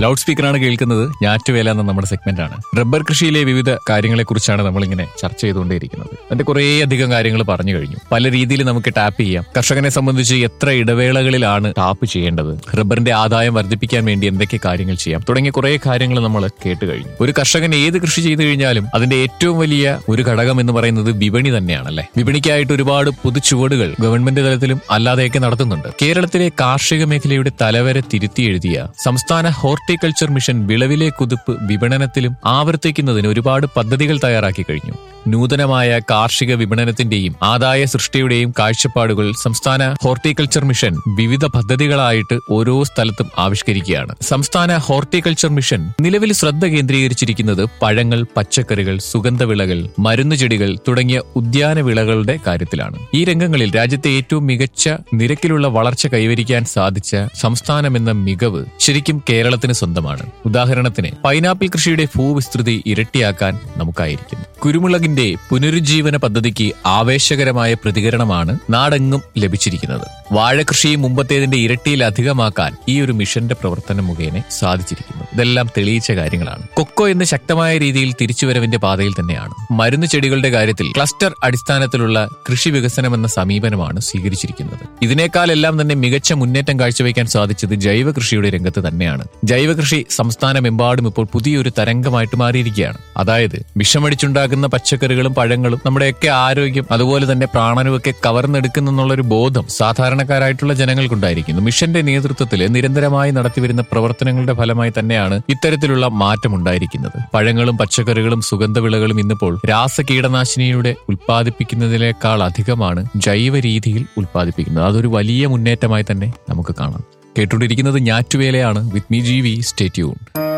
loud സ്പീക്കറാണ് കേൾക്കുന്നത് ഞാറ്റുവേല എന്ന നമ്മുടെ സെഗ്മെന്റ് ആണ് റബ്ബർ കൃഷിയിലെ വിവിധ കാര്യങ്ങളെ കുറിച്ചാണ് നമ്മളിങ്ങനെ ചർച്ച ചെയ്തുകൊണ്ടേയിരിക്കുന്നത് അതിന്റെ കുറേ അധികം കാര്യങ്ങൾ പറഞ്ഞു കഴിഞ്ഞു പല രീതിയിൽ നമുക്ക് ടാപ്പ് ചെയ്യാം കർഷകനെ സംബന്ധിച്ച് എത്ര ഇടവേളകളിലാണ് ടാപ്പ് ചെയ്യേണ്ടത് റബ്ബറിന്റെ ആദായം വർദ്ധിപ്പിക്കാൻ വേണ്ടി എന്തൊക്കെ കാര്യങ്ങൾ ചെയ്യാം തുടങ്ങിയ കുറേ കാര്യങ്ങൾ നമ്മൾ കേട്ട് കഴിഞ്ഞു ഒരു കർഷകൻ ഏത് കൃഷി ചെയ്തു കഴിഞ്ഞാലും അതിന്റെ ഏറ്റവും വലിയ ഒരു ഘടകം എന്ന് പറയുന്നത് വിപണി തന്നെയാണല്ലേ വിപണിക്കായിട്ട് ഒരുപാട് പുതുചുവടുകൾ ഗവൺമെന്റ് തലത്തിലും അല്ലാതെയൊക്കെ നടത്തുന്നുണ്ട് കേരളത്തിലെ കാർഷിക മേഖലയുടെ തലവരെ തിരുത്തി എഴുതിയ സംസ്ഥാന ഹോർട്ടിക്കൾച്ചർ മിഷൻ വിളവിലെ കുതിപ്പ് വിപണനത്തിലും ആവർത്തിക്കുന്നതിന് ഒരുപാട് പദ്ധതികൾ തയ്യാറാക്കി കഴിഞ്ഞു നൂതനമായ കാർഷിക വിപണനത്തിന്റെയും ആദായ സൃഷ്ടിയുടെയും കാഴ്ചപ്പാടുകൾ സംസ്ഥാന ഹോർട്ടിക്കൾച്ചർ മിഷൻ വിവിധ പദ്ധതികളായിട്ട് ഓരോ സ്ഥലത്തും ആവിഷ്കരിക്കുകയാണ് സംസ്ഥാന ഹോർട്ടിക്കൾച്ചർ മിഷൻ നിലവിൽ ശ്രദ്ധ കേന്ദ്രീകരിച്ചിരിക്കുന്നത് പഴങ്ങൾ പച്ചക്കറികൾ സുഗന്ധവിളകൾ മരുന്നുചെടികൾ തുടങ്ങിയ ഉദ്യാന വിളകളുടെ കാര്യത്തിലാണ് ഈ രംഗങ്ങളിൽ രാജ്യത്തെ ഏറ്റവും മികച്ച നിരക്കിലുള്ള വളർച്ച കൈവരിക്കാൻ സാധിച്ച സംസ്ഥാനമെന്ന മികവ് ശരിക്കും കേരളത്തിന് സ്വന്തമാണ് ഉദാഹരണത്തിന് പൈനാപ്പിൾ കൃഷിയുടെ ഭൂവിസ്തൃതി ഇരട്ടിയാക്കാൻ നമുക്കായിരിക്കുന്നു കുരുമുളകിന്റെ പുനരുജ്ജീവന പദ്ധതിക്ക് ആവേശകരമായ പ്രതികരണമാണ് നാടെങ്ങും ലഭിച്ചിരിക്കുന്നത് വാഴകൃഷിയും മുമ്പത്തേതിന്റെ ഇരട്ടിയിലധികമാക്കാൻ ഈ ഒരു മിഷന്റെ പ്രവർത്തനം മുഖേന സാധിച്ചിരിക്കുന്നു ഇതെല്ലാം തെളിയിച്ച കാര്യങ്ങളാണ് കൊക്കോ എന്ന് ശക്തമായ രീതിയിൽ തിരിച്ചുവരവിന്റെ പാതയിൽ തന്നെയാണ് മരുന്ന് ചെടികളുടെ കാര്യത്തിൽ ക്ലസ്റ്റർ അടിസ്ഥാനത്തിലുള്ള കൃഷി വികസനം എന്ന സമീപനമാണ് സ്വീകരിച്ചിരിക്കുന്നത് ഇതിനേക്കാളെല്ലാം തന്നെ മികച്ച മുന്നേറ്റം കാഴ്ചവെക്കാൻ സാധിച്ചത് ജൈവ കൃഷിയുടെ രംഗത്ത് തന്നെയാണ് ജൈവ കൃഷി സംസ്ഥാനമെമ്പാടും ഇപ്പോൾ പുതിയൊരു തരംഗമായിട്ട് മാറിയിരിക്കുകയാണ് അതായത് വിഷമടിച്ചുണ്ടാക്കുന്ന പച്ചക്കറികളും പഴങ്ങളും നമ്മുടെയൊക്കെ ആരോഗ്യം അതുപോലെ തന്നെ പ്രാണനുമൊക്കെ കവർന്നെടുക്കുന്നെന്നുള്ളൊരു ബോധം സാധാരണക്കാരായിട്ടുള്ള ജനങ്ങൾക്കുണ്ടായിരിക്കുന്നു മിഷന്റെ നേതൃത്വത്തിൽ നിരന്തരമായി നടത്തിവരുന്ന പ്രവർത്തനങ്ങളുടെ ഫലമായി തന്നെയാണ് ഇത്തരത്തിലുള്ള മാറ്റം ഉണ്ടായിരിക്കുന്നത് പഴങ്ങളും പച്ചക്കറികളും സുഗന്ധവിളകളും ഇന്നിപ്പോൾ രാസ കീടനാശിനിയുടെ ഉൽപ്പാദിപ്പിക്കുന്നതിനേക്കാൾ അധികമാണ് ജൈവ രീതിയിൽ ഉൽപ്പാദിപ്പിക്കുന്നത് അതൊരു വലിയ മുന്നേറ്റമായി തന്നെ നമുക്ക് കാണാം കേട്ടുകൊണ്ടിരിക്കുന്നത് ഞാറ്റുവേലയാണ് with me G V stay tune